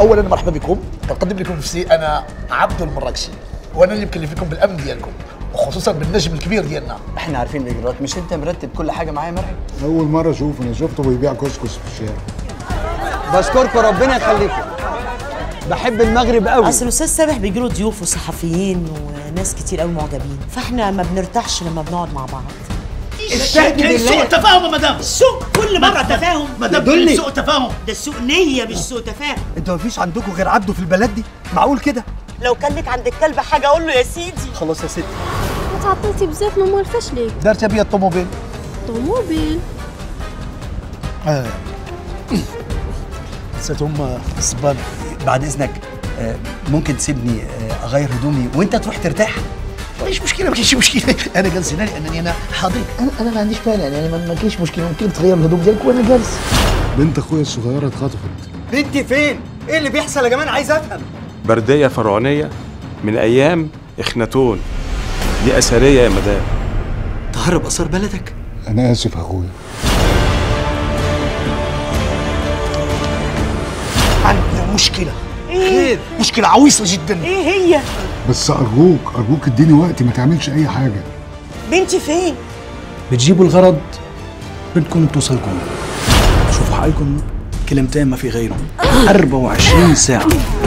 اولا مرحبا بكم كنقدم لكم نفسي انا عبد المراكشي وانا اللي مكلف لكم بالامن ديالكم وخصوصا بالنجم الكبير ديالنا احنا عارفين الاجراءات مش انت مرتب كل حاجه معايا مرعي اول مره اشوف انا شفته بيبيع كسكس في الشارع بشكركم ربنا يخليكم بحب المغرب قوي اصل الاستاذ سامح بيجيله ضيوف وصحفيين وناس كتير قوي معجبين فاحنا ما بنرتاحش لما بنقعد مع بعض كان سوء تفاهم يا مدام سوء كل مره تفاهم مدام يدلني. كان سوء تفاهم ده سوء نيه مش سوء تفاهم انتوا مفيش عندكم غير عبده في البلد دي معقول كده لو كان لك عند الكلب حاجه اقول له يا سيدي خلاص يا ستي تعطلتي بزاف من مول فشلك دارت بيا الطوموبيل طوموبيل آه. نسيتهم الصبان بعد اذنك آه، ممكن تسيبني آه، اغير هدومي وانت تروح ترتاح مفيش مشكله ما كاينش مشكله انا جالس هنا لانني انا حاضر انا انا ما عنديش مانع يعني ما ما كاينش مشكله ممكن تغير الهدوم ديالك وانا جالس بنت اخويا الصغيره اتخطفت بنتي فين ايه اللي بيحصل يا جماعه عايز افهم بردية فرعونية من أيام إخناتون دي أثرية يا مدام تهرب اثار بلدك انا اسف يا اخويا عندنا مشكله خير مشكله عويصه جدا ايه هي بس ارجوك ارجوك اديني وقت ما تعملش اي حاجه بنتي فين بتجيبوا الغرض بدكم توصلكم شوفوا حالكم كلمتين ما في غيرهم 24 ساعة